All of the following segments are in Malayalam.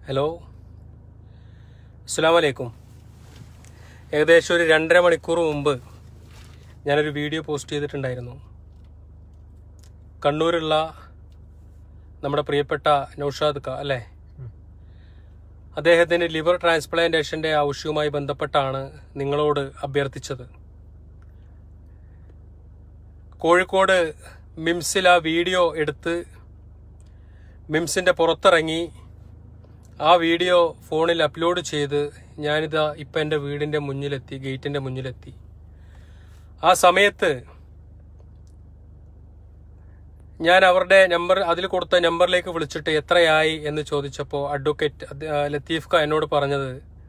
ഹലോ അസ്സാം വലൈക്കും ഏകദേശം ഒരു രണ്ടര മണിക്കൂർ മുമ്പ് ഞാനൊരു വീഡിയോ പോസ്റ്റ് ചെയ്തിട്ടുണ്ടായിരുന്നു കണ്ണൂരുള്ള നമ്മുടെ പ്രിയപ്പെട്ട നൌഷാദ് ക അല്ലേ അദ്ദേഹത്തിന് ലിവർ ട്രാൻസ്പ്ലാന്റേഷന്റെ ആവശ്യവുമായി ബന്ധപ്പെട്ടാണ് നിങ്ങളോട് അഭ്യർത്ഥിച്ചത് കോഴിക്കോട് മിംസിൽ ആ വീഡിയോ എടുത്ത് മിംസിന്റെ പുറത്തിറങ്ങി ആ വീഡിയോ ഫോണിൽ അപ്ലോഡ് ചെയ്ത് ഞാനിതാ ഇപ്പം എൻ്റെ വീടിൻ്റെ മുന്നിലെത്തി ഗേറ്റിൻ്റെ മുന്നിലെത്തി ആ സമയത്ത് ഞാൻ അവരുടെ നമ്പർ അതിൽ കൊടുത്ത നമ്പറിലേക്ക് വിളിച്ചിട്ട് എത്രയായി എന്ന് ചോദിച്ചപ്പോൾ അഡ്വക്കേറ്റ് അത്- ആ, ലത്തീഫ് ഖാൻ എന്നോട് പറഞ്ഞത്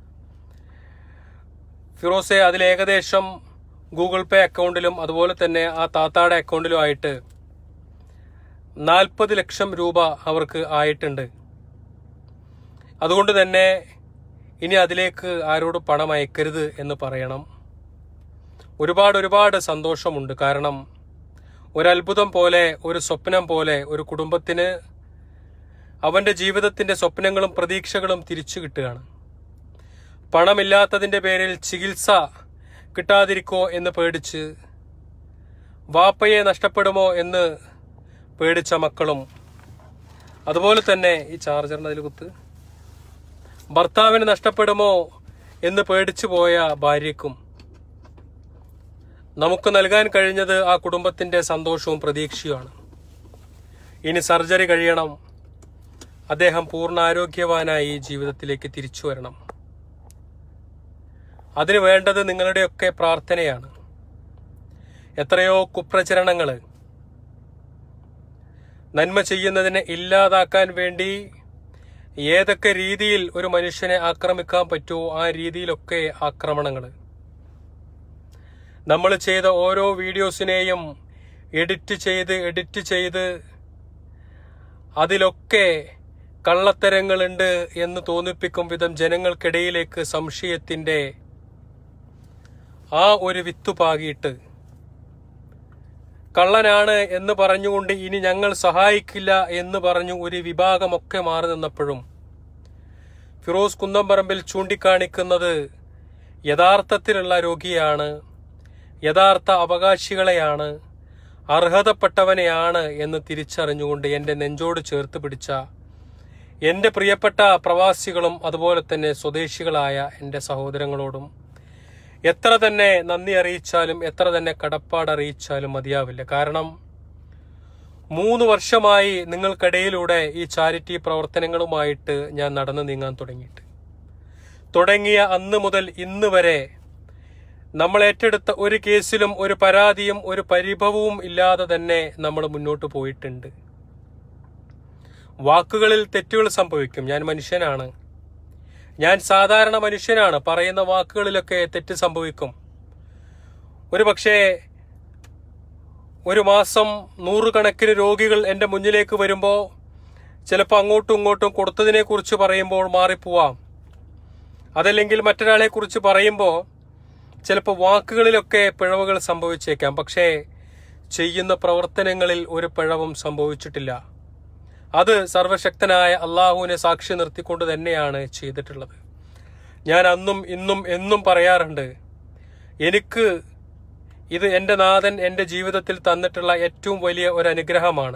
ഫിറോസെ അതിൽ ഏകദേശം ഗൂഗിൾ പേ അക്കൗണ്ടിലും അതുപോലെ തന്നെ ആ താത്താടെ അക്കൗണ്ടിലും ആയിട്ട് നാൽപ്പത് ലക്ഷം രൂപ അവർക്ക് ആയിട്ടുണ്ട് അതുകൊണ്ട് തന്നെ ഇനി അതിലേക്ക് ആരോട് പണം അയക്കരുത് എന്ന് പറയണം ഒരുപാട് ഒരുപാട് സന്തോഷമുണ്ട് കാരണം ഒരത്ഭുതം പോലെ ഒരു സ്വപ്നം പോലെ ഒരു കുടുംബത്തിന് അവന്റെ ജീവിതത്തിന്റെ സ്വപ്നങ്ങളും പ്രതീക്ഷകളും തിരിച്ചു കിട്ടുകയാണ് പണമില്ലാത്തതിന്റെ പേരിൽ ചികിത്സ കിട്ടാതിരിക്കോ എന്ന് പേടിച്ച് വാപ്പയെ നഷ്ടപ്പെടുമോ എന്ന് പേടിച്ച മക്കളും അതുപോലെ തന്നെ ഈ ചാർജറിന്റെ അതിൽ കുത്ത് ഭർത്താവിന് നഷ്ടപ്പെടുമോ എന്ന് പേടിച്ചു പോയ ഭാര്യയ്ക്കും നമുക്ക് നൽകാൻ കഴിഞ്ഞത് ആ കുടുംബത്തിന്റെ സന്തോഷവും പ്രതീക്ഷയുമാണ് ഇനി സർജറി കഴിയണം അദ്ദേഹം പൂർണ്ണ ആരോഗ്യവാനായി ജീവിതത്തിലേക്ക് തിരിച്ചു വരണം അതിന് വേണ്ടത് നിങ്ങളുടെയൊക്കെ പ്രാർത്ഥനയാണ് എത്രയോ കുപ്രചരണങ്ങള് നന്മ ചെയ്യുന്നതിനെ ഇല്ലാതാക്കാൻ വേണ്ടി ഏതൊക്കെ രീതിയിൽ ഒരു മനുഷ്യനെ ആക്രമിക്കാൻ പറ്റുമോ ആ രീതിയിലൊക്കെ ആക്രമണങ്ങൾ നമ്മൾ ചെയ്ത ഓരോ വീഡിയോസിനെയും എഡിറ്റ് ചെയ്ത് എഡിറ്റ് ചെയ്ത് അതിലൊക്കെ കള്ളത്തരങ്ങളുണ്ട് എന്ന് തോന്നിപ്പിക്കും വിധം ജനങ്ങൾക്കിടയിലേക്ക് സംശയത്തിന്റെ ആ ഒരു വിത്ത് പാകിയിട്ട് കള്ളനാണ് എന്ന് പറഞ്ഞുകൊണ്ട് ഇനി ഞങ്ങൾ സഹായിക്കില്ല എന്ന് പറഞ്ഞു ഒരു വിഭാഗമൊക്കെ മാറി നിന്നപ്പോഴും ഫിറോസ് കുന്നംപറമ്പിൽ ചൂണ്ടിക്കാണിക്കുന്നത് യഥാർത്ഥത്തിലുള്ള രോഗിയാണ് യഥാർത്ഥ അവകാശികളെയാണ് അർഹതപ്പെട്ടവനെയാണ് എന്ന് തിരിച്ചറിഞ്ഞുകൊണ്ട് എൻ്റെ നെഞ്ചോട് ചേർത്ത് പിടിച്ച എൻ്റെ പ്രിയപ്പെട്ട പ്രവാസികളും അതുപോലെ തന്നെ സ്വദേശികളായ എൻ്റെ സഹോദരങ്ങളോടും എത്ര തന്നെ നന്ദി അറിയിച്ചാലും എത്ര തന്നെ കടപ്പാട് അറിയിച്ചാലും മതിയാവില്ല കാരണം മൂന്ന് വർഷമായി നിങ്ങൾക്കിടയിലൂടെ ഈ ചാരിറ്റി പ്രവർത്തനങ്ങളുമായിട്ട് ഞാൻ നടന്നു നീങ്ങാൻ തുടങ്ങിയിട്ട് തുടങ്ങിയ അന്ന് മുതൽ ഇന്ന് വരെ നമ്മൾ ഏറ്റെടുത്ത ഒരു കേസിലും ഒരു പരാതിയും ഒരു പരിഭവവും ഇല്ലാതെ തന്നെ നമ്മൾ മുന്നോട്ട് പോയിട്ടുണ്ട് വാക്കുകളിൽ തെറ്റുകൾ സംഭവിക്കും ഞാൻ മനുഷ്യനാണ് ഞാൻ സാധാരണ മനുഷ്യനാണ് പറയുന്ന വാക്കുകളിലൊക്കെ തെറ്റ് സംഭവിക്കും ഒരു പക്ഷേ ഒരു മാസം നൂറുകണക്കിന് രോഗികൾ എൻ്റെ മുന്നിലേക്ക് വരുമ്പോൾ ചിലപ്പോൾ അങ്ങോട്ടും ഇങ്ങോട്ടും കൊടുത്തതിനെ കുറിച്ച് പറയുമ്പോൾ മാറിപ്പോവാം അതല്ലെങ്കിൽ മറ്റൊരാളെ കുറിച്ച് പറയുമ്പോൾ ചിലപ്പോൾ വാക്കുകളിലൊക്കെ പിഴവുകൾ സംഭവിച്ചേക്കാം പക്ഷേ ചെയ്യുന്ന പ്രവർത്തനങ്ങളിൽ ഒരു പിഴവും സംഭവിച്ചിട്ടില്ല അത് സർവശക്തനായ അള്ളാഹുവിനെ സാക്ഷി നിർത്തിക്കൊണ്ട് തന്നെയാണ് ചെയ്തിട്ടുള്ളത് ഞാൻ അന്നും ഇന്നും എന്നും പറയാറുണ്ട് എനിക്ക് ഇത് എൻ്റെ നാഥൻ എൻ്റെ ജീവിതത്തിൽ തന്നിട്ടുള്ള ഏറ്റവും വലിയ ഒരു അനുഗ്രഹമാണ്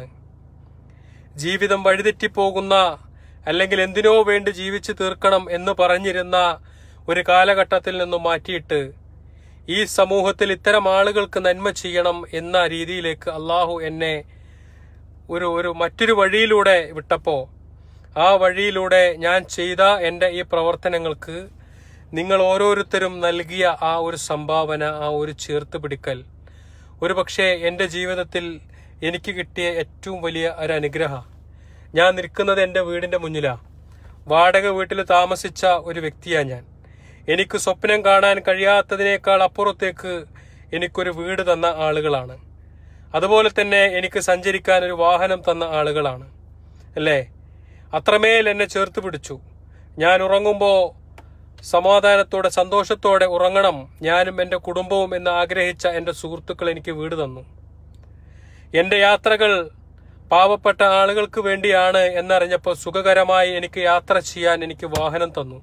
ജീവിതം വഴിതെറ്റിപ്പോകുന്ന അല്ലെങ്കിൽ എന്തിനോ വേണ്ടി ജീവിച്ചു തീർക്കണം എന്ന് പറഞ്ഞിരുന്ന ഒരു കാലഘട്ടത്തിൽ നിന്നും മാറ്റിയിട്ട് ഈ സമൂഹത്തിൽ ഇത്തരം ആളുകൾക്ക് നന്മ ചെയ്യണം എന്ന രീതിയിലേക്ക് അള്ളാഹു എന്നെ ഒരു ഒരു മറ്റൊരു വഴിയിലൂടെ വിട്ടപ്പോൾ ആ വഴിയിലൂടെ ഞാൻ ചെയ്ത എൻ്റെ ഈ പ്രവർത്തനങ്ങൾക്ക് നിങ്ങൾ ഓരോരുത്തരും നൽകിയ ആ ഒരു സംഭാവന ആ ഒരു ചേർത്ത് പിടിക്കൽ ഒരു പക്ഷേ എൻ്റെ ജീവിതത്തിൽ എനിക്ക് കിട്ടിയ ഏറ്റവും വലിയ ഒരു അനുഗ്രഹം ഞാൻ നിൽക്കുന്നത് എൻ്റെ വീടിൻ്റെ മുന്നിലാണ് വാടക വീട്ടിൽ താമസിച്ച ഒരു വ്യക്തിയാണ് ഞാൻ എനിക്ക് സ്വപ്നം കാണാൻ കഴിയാത്തതിനേക്കാൾ അപ്പുറത്തേക്ക് എനിക്കൊരു വീട് തന്ന ആളുകളാണ് അതുപോലെ തന്നെ എനിക്ക് സഞ്ചരിക്കാൻ ഒരു വാഹനം തന്ന ആളുകളാണ് അല്ലേ അത്രമേൽ എന്നെ ചേർത്ത് പിടിച്ചു ഞാൻ ഉറങ്ങുമ്പോൾ സമാധാനത്തോടെ സന്തോഷത്തോടെ ഉറങ്ങണം ഞാനും എൻ്റെ കുടുംബവും എന്ന് ആഗ്രഹിച്ച എൻ്റെ സുഹൃത്തുക്കൾ എനിക്ക് വീട് തന്നു എൻ്റെ യാത്രകൾ പാവപ്പെട്ട ആളുകൾക്ക് വേണ്ടിയാണ് എന്നറിഞ്ഞപ്പോൾ സുഖകരമായി എനിക്ക് യാത്ര ചെയ്യാൻ എനിക്ക് വാഹനം തന്നു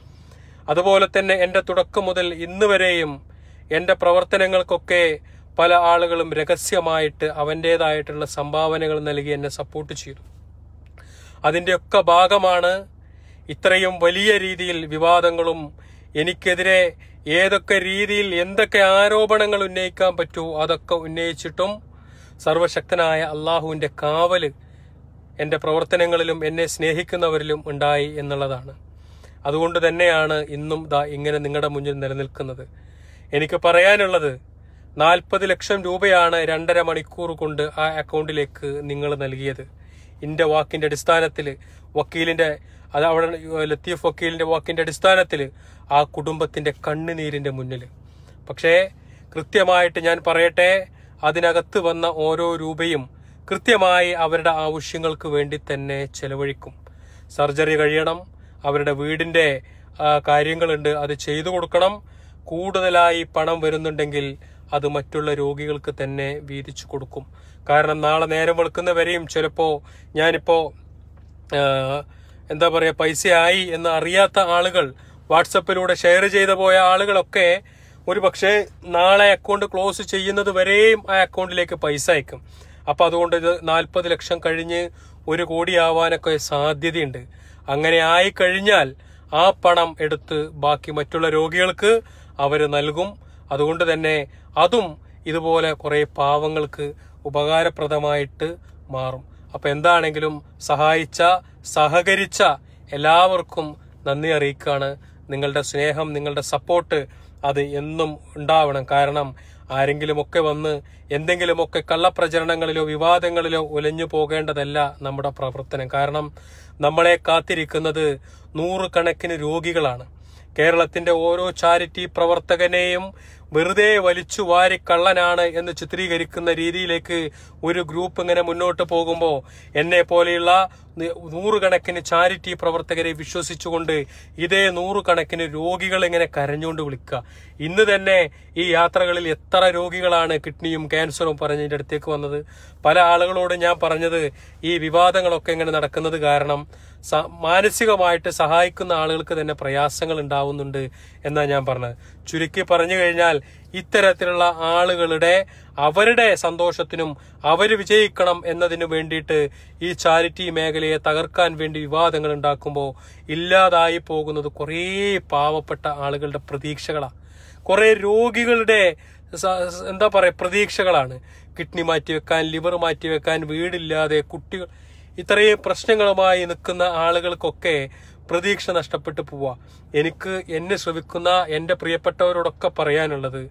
അതുപോലെ തന്നെ എൻ്റെ തുടക്കം മുതൽ ഇന്ന് വരെയും എൻ്റെ പ്രവർത്തനങ്ങൾക്കൊക്കെ പല ആളുകളും രഹസ്യമായിട്ട് അവൻ്റേതായിട്ടുള്ള സംഭാവനകൾ നൽകി എന്നെ സപ്പോർട്ട് ചെയ്തു അതിൻ്റെയൊക്കെ ഭാഗമാണ് ഇത്രയും വലിയ രീതിയിൽ വിവാദങ്ങളും എനിക്കെതിരെ ഏതൊക്കെ രീതിയിൽ എന്തൊക്കെ ആരോപണങ്ങൾ ഉന്നയിക്കാൻ പറ്റൂ അതൊക്കെ ഉന്നയിച്ചിട്ടും സർവശക്തനായ അള്ളാഹുവിൻ്റെ കാവല് എൻ്റെ പ്രവർത്തനങ്ങളിലും എന്നെ സ്നേഹിക്കുന്നവരിലും ഉണ്ടായി എന്നുള്ളതാണ് അതുകൊണ്ട് തന്നെയാണ് ഇന്നും ദാ ഇങ്ങനെ നിങ്ങളുടെ മുന്നിൽ നിലനിൽക്കുന്നത് എനിക്ക് പറയാനുള്ളത് നാൽപ്പത് ലക്ഷം രൂപയാണ് രണ്ടര മണിക്കൂർ കൊണ്ട് ആ അക്കൗണ്ടിലേക്ക് നിങ്ങൾ നൽകിയത് ഇന്റെ വാക്കിന്റെ അടിസ്ഥാനത്തിൽ വക്കീലിന്റെ അത് അവിടെ ലത്തീഫ് വക്കീലിന്റെ വാക്കിന്റെ അടിസ്ഥാനത്തിൽ ആ കുടുംബത്തിന്റെ കണ്ണുനീരിന്റെ മുന്നിൽ പക്ഷേ കൃത്യമായിട്ട് ഞാൻ പറയട്ടെ അതിനകത്ത് വന്ന ഓരോ രൂപയും കൃത്യമായി അവരുടെ ആവശ്യങ്ങൾക്ക് വേണ്ടി തന്നെ ചെലവഴിക്കും സർജറി കഴിയണം അവരുടെ വീടിന്റെ ആ, കാര്യങ്ങളുണ്ട് അത് ചെയ്തു കൊടുക്കണം കൂടുതലായി പണം വരുന്നുണ്ടെങ്കിൽ അത് മറ്റുള്ള രോഗികൾക്ക് തന്നെ വീതിച്ചു കൊടുക്കും കാരണം നാളെ നേരം വെളുക്കുന്നവരെയും ചിലപ്പോ ഞാനിപ്പോ ആ, എന്താ പറയാ പൈസയായി എന്ന് അറിയാത്ത ആളുകൾ വാട്സപ്പിലൂടെ ഷെയർ ചെയ്തു പോയ ആളുകളൊക്കെ ഒരു പക്ഷേ നാളെ അക്കൗണ്ട് ക്ലോസ് ചെയ്യുന്നത് വരെയും ആ അക്കൗണ്ടിലേക്ക് പൈസ അയക്കും അപ്പൊ അതുകൊണ്ട് ഇത് നാൽപ്പത് ലക്ഷം കഴിഞ്ഞ് ഒരു കോടിയാവാനൊക്കെ സാധ്യതയുണ്ട് അങ്ങനെ ആയി കഴിഞ്ഞാൽ ആ പണം എടുത്ത് ബാക്കി മറ്റുള്ള രോഗികൾക്ക് അവര് നൽകും അതുകൊണ്ട് തന്നെ അതും ഇതുപോലെ കുറെ പാവങ്ങൾക്ക് ഉപകാരപ്രദമായിട്ട് മാറും അപ്പൊ എന്താണെങ്കിലും സഹായിച്ച സഹകരിച്ച എല്ലാവർക്കും നന്ദി അറിയിക്കാണ് നിങ്ങളുടെ സ്നേഹം നിങ്ങളുടെ സപ്പോർട്ട് അത് എന്നും ഉണ്ടാവണം കാരണം ആരെങ്കിലുമൊക്കെ വന്ന് എന്തെങ്കിലുമൊക്കെ കള്ളപ്രചരണങ്ങളിലോ വിവാദങ്ങളിലോ ഉലഞ്ഞു പോകേണ്ടതല്ല നമ്മുടെ പ്രവർത്തനം കാരണം നമ്മളെ കാത്തിരിക്കുന്നത് നൂറുകണക്കിന് രോഗികളാണ് കേരളത്തിന്റെ ഓരോ ചാരിറ്റി പ്രവർത്തകനെയും വെറുതെ വലിച്ചു വാരി കള്ളനാണ് എന്ന് ചിത്രീകരിക്കുന്ന രീതിയിലേക്ക് ഒരു ഗ്രൂപ്പ് ഇങ്ങനെ മുന്നോട്ട് പോകുമ്പോൾ എന്നെ പോലെയുള്ള നി- നൂറുകണക്കിന് ചാരിറ്റി പ്രവർത്തകരെ വിശ്വസിച്ചുകൊണ്ട് ഇതേ നൂറുകണക്കിന് രോഗികൾ ഇങ്ങനെ കരഞ്ഞുകൊണ്ട് വിളിക്കുക ഇന്ന് തന്നെ ഈ യാത്രകളിൽ എത്ര രോഗികളാണ് കിഡ്നിയും ക്യാൻസറും പറഞ്ഞ് എൻ്റെ അടുത്തേക്ക് വന്നത് പല ആളുകളോട് ഞാൻ പറഞ്ഞത് ഈ വിവാദങ്ങളൊക്കെ ഇങ്ങനെ നടക്കുന്നത് കാരണം സ- മാനസികമായിട്ട് സഹായിക്കുന്ന ആളുകൾക്ക് തന്നെ പ്രയാസങ്ങൾ ഉണ്ടാവുന്നുണ്ട് എന്നാ ഞാൻ പറഞ്ഞത് ചുരുക്കി പറഞ്ഞു കഴിഞ്ഞാൽ ഇത്തരത്തിലുള്ള ആളുകളുടെ അവരുടെ സന്തോഷത്തിനും അവർ വിജയിക്കണം എന്നതിനു വേണ്ടിയിട്ട് ഈ ചാരിറ്റി മേഖലയെ തകർക്കാൻ വേണ്ടി വിവാദങ്ങൾ ഉണ്ടാക്കുമ്പോൾ ഇല്ലാതായി പോകുന്നത് കുറേ പാവപ്പെട്ട ആളുകളുടെ പ്രതീക്ഷകളാണ് കുറെ രോഗികളുടെ സ- സ- എന്താ പറയാ പ്രതീക്ഷകളാണ് കിഡ്നി മാറ്റിവെക്കാൻ ലിവർ മാറ്റിവെക്കാൻ വീടില്ലാതെ കുട്ടികൾ ഇത്രയും പ്രശ്നങ്ങളുമായി നിൽക്കുന്ന ആളുകൾക്കൊക്കെ പ്രതീക്ഷ നഷ്ടപ്പെട്ടു പോവാ എനിക്ക് എന്നെ ശ്രമിക്കുന്ന എന്റെ പ്രിയപ്പെട്ടവരോടൊക്കെ പറയാനുള്ളത്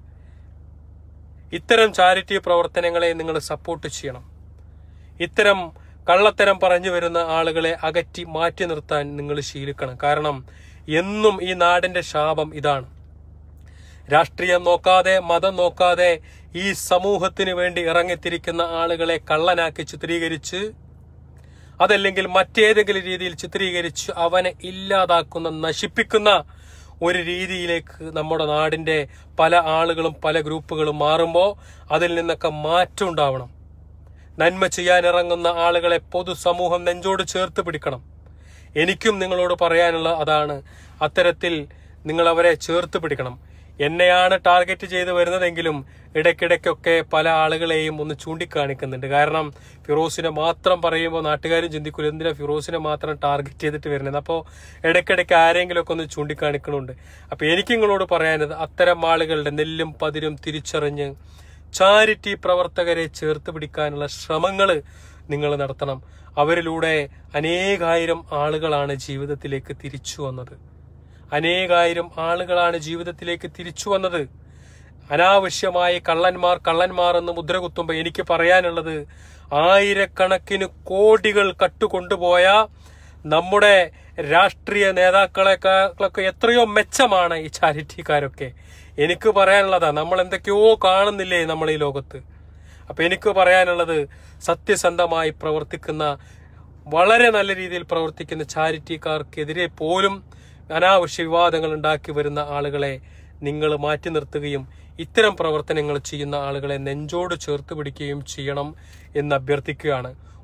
ഇത്തരം ചാരിറ്റി പ്രവർത്തനങ്ങളെ നിങ്ങൾ സപ്പോർട്ട് ചെയ്യണം ഇത്തരം കള്ളത്തരം പറഞ്ഞു വരുന്ന ആളുകളെ അകറ്റി മാറ്റി നിർത്താൻ നിങ്ങൾ ശീലിക്കണം കാരണം എന്നും ഈ നാടിന്റെ ശാപം ഇതാണ് രാഷ്ട്രീയം നോക്കാതെ മതം നോക്കാതെ ഈ സമൂഹത്തിന് വേണ്ടി ഇറങ്ങിത്തിരിക്കുന്ന ആളുകളെ കള്ളനാക്കി ചിത്രീകരിച്ച് അതല്ലെങ്കിൽ മറ്റേതെങ്കിലും രീതിയിൽ ചിത്രീകരിച്ച് അവനെ ഇല്ലാതാക്കുന്ന നശിപ്പിക്കുന്ന ഒരു രീതിയിലേക്ക് നമ്മുടെ നാടിന്റെ പല ആളുകളും പല ഗ്രൂപ്പുകളും മാറുമ്പോൾ അതിൽ നിന്നൊക്കെ മാറ്റം ഉണ്ടാവണം നന്മ ചെയ്യാൻ ഇറങ്ങുന്ന ആളുകളെ പൊതുസമൂഹം നെഞ്ചോട് ചേർത്ത് പിടിക്കണം എനിക്കും നിങ്ങളോട് പറയാനുള്ള അതാണ് അത്തരത്തിൽ നിങ്ങൾ അവരെ ചേർത്ത് പിടിക്കണം എന്നെയാണ് ടാർഗറ്റ് ചെയ്ത് വരുന്നതെങ്കിലും ഇടയ്ക്കിടയ്ക്കൊക്കെ പല ആളുകളെയും ഒന്ന് ചൂണ്ടിക്കാണിക്കുന്നുണ്ട് കാരണം ഫിറോസിനെ മാത്രം പറയുമ്പോൾ നാട്ടുകാരും ചിന്തിക്കൂല എന്തിനാ ഫിറോസിനെ മാത്രം ടാർഗറ്റ് ചെയ്തിട്ട് വരുന്നത് അപ്പോൾ ഇടയ്ക്കിടയ്ക്ക് ആരെങ്കിലുമൊക്കെ ഒന്ന് ചൂണ്ടിക്കാണിക്കണുണ്ട് അപ്പൊ എനിക്ക് നിങ്ങളോട് പറയാനത് അത്തരം ആളുകളുടെ നെല്ലും പതിരും തിരിച്ചറിഞ്ഞ് ചാരിറ്റി പ്രവർത്തകരെ ചേർത്ത് പിടിക്കാനുള്ള ശ്രമങ്ങൾ നിങ്ങൾ നടത്തണം അവരിലൂടെ അനേകായിരം ആളുകളാണ് ജീവിതത്തിലേക്ക് തിരിച്ചു വന്നത് അനേകായിരം ആളുകളാണ് ജീവിതത്തിലേക്ക് തിരിച്ചു വന്നത് അനാവശ്യമായി കള്ളന്മാർ കള്ളന്മാർ എന്ന് മുദ്ര കുത്തുമ്പോൾ എനിക്ക് പറയാനുള്ളത് ആയിരക്കണക്കിന് കോടികൾ കട്ടുകൊണ്ടുപോയ നമ്മുടെ രാഷ്ട്രീയ നേതാക്കളെക്കാളൊക്കെ എത്രയോ മെച്ചമാണ് ഈ ചാരിറ്റിക്കാരൊക്കെ എനിക്ക് പറയാനുള്ളതാ നമ്മൾ എന്തൊക്കെയോ കാണുന്നില്ലേ നമ്മൾ ഈ ലോകത്ത് അപ്പൊ എനിക്ക് പറയാനുള്ളത് സത്യസന്ധമായി പ്രവർത്തിക്കുന്ന വളരെ നല്ല രീതിയിൽ പ്രവർത്തിക്കുന്ന ചാരിറ്റിക്കാർക്കെതിരെ പോലും അനാവശ്യ വിവാദങ്ങൾ ഉണ്ടാക്കി വരുന്ന ആളുകളെ നിങ്ങൾ മാറ്റി നിർത്തുകയും ഇത്തരം പ്രവർത്തനങ്ങൾ ചെയ്യുന്ന ആളുകളെ നെഞ്ചോട് ചേർത്ത് പിടിക്കുകയും ചെയ്യണം എന്ന് അഭ്യർത്ഥിക്കുകയാണ്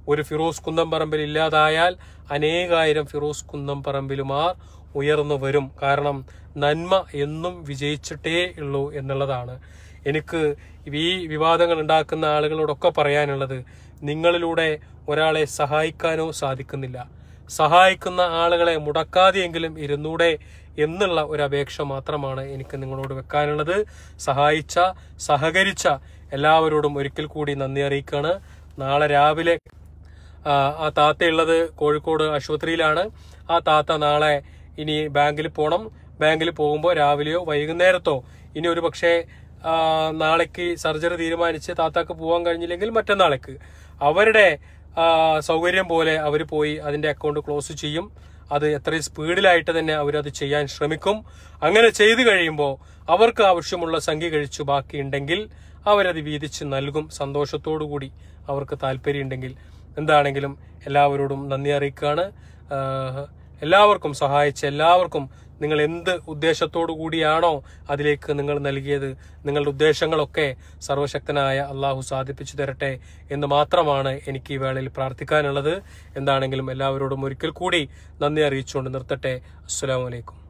ഒരു ഫിറോസ് കുന്നംപറമ്പിൽ ഇല്ലാതായാൽ അനേകായിരം ഫിറോസ് കുന്നംപറമ്പിലുമാർ ഉയർന്നു വരും കാരണം നന്മ എന്നും വിജയിച്ചിട്ടേ ഉള്ളൂ എന്നുള്ളതാണ് എനിക്ക് ഈ വിവാദങ്ങൾ ഉണ്ടാക്കുന്ന ആളുകളോടൊക്കെ പറയാനുള്ളത് നിങ്ങളിലൂടെ ഒരാളെ സഹായിക്കാനോ സാധിക്കുന്നില്ല സഹായിക്കുന്ന ആളുകളെ മുടക്കാതെയെങ്കിലും ഇരുന്നൂടെ എന്നുള്ള ഒരു അപേക്ഷ മാത്രമാണ് എനിക്ക് നിങ്ങളോട് വെക്കാനുള്ളത് സഹായിച്ച സഹകരിച്ച എല്ലാവരോടും ഒരിക്കൽ കൂടി നന്ദി അറിയിക്കുകയാണ് നാളെ രാവിലെ ആ, ആ താത്തയുള്ളത് കോഴിക്കോട് ആശുപത്രിയിലാണ് ആ താത്ത നാളെ ഇനി ബാങ്കിൽ പോകണം ബാങ്കിൽ പോകുമ്പോൾ രാവിലെയോ വൈകുന്നേരത്തോ ഇനി ഒരു പക്ഷേ ആ, നാളേക്ക് സർജറി തീരുമാനിച്ച് താത്താക്ക് പോകാൻ കഴിഞ്ഞില്ലെങ്കിൽ മറ്റന്നാളേക്ക് അവരുടെ ആ, സൗകര്യം പോലെ അവർ പോയി അതിന്റെ അക്കൗണ്ട് ക്ലോസ് ചെയ്യും അത് എത്രയും സ്പീഡിലായിട്ട് തന്നെ അവരത് ചെയ്യാൻ ശ്രമിക്കും അങ്ങനെ ചെയ്തു കഴിയുമ്പോൾ അവർക്ക് ആവശ്യമുള്ള സംഖ്യ കഴിച്ചു ബാക്കിയുണ്ടെങ്കിൽ അവരത് വീതിച്ച് നൽകും സന്തോഷത്തോടു കൂടി അവർക്ക് താല്പര്യമുണ്ടെങ്കിൽ എന്താണെങ്കിലും എല്ലാവരോടും നന്ദി അറിയിക്കുകയാണ് ആഹ് എല്ലാവർക്കും സഹായിച്ച എല്ലാവർക്കും നിങ്ങൾ എന്ത് ഉദ്ദേശത്തോടു കൂടിയാണോ അതിലേക്ക് നിങ്ങൾ നൽകിയത് നിങ്ങളുടെ ഉദ്ദേശങ്ങളൊക്കെ സർവശക്തനായ അള്ളാഹു സാധിപ്പിച്ചു തരട്ടെ എന്ന് മാത്രമാണ് എനിക്ക് ഈ വേളയിൽ പ്രാർത്ഥിക്കാനുള്ളത് എന്താണെങ്കിലും എല്ലാവരോടും ഒരിക്കൽ കൂടി നന്ദി അറിയിച്ചുകൊണ്ട് നിർത്തട്ടെ അസ്സലാമു അലൈക്കും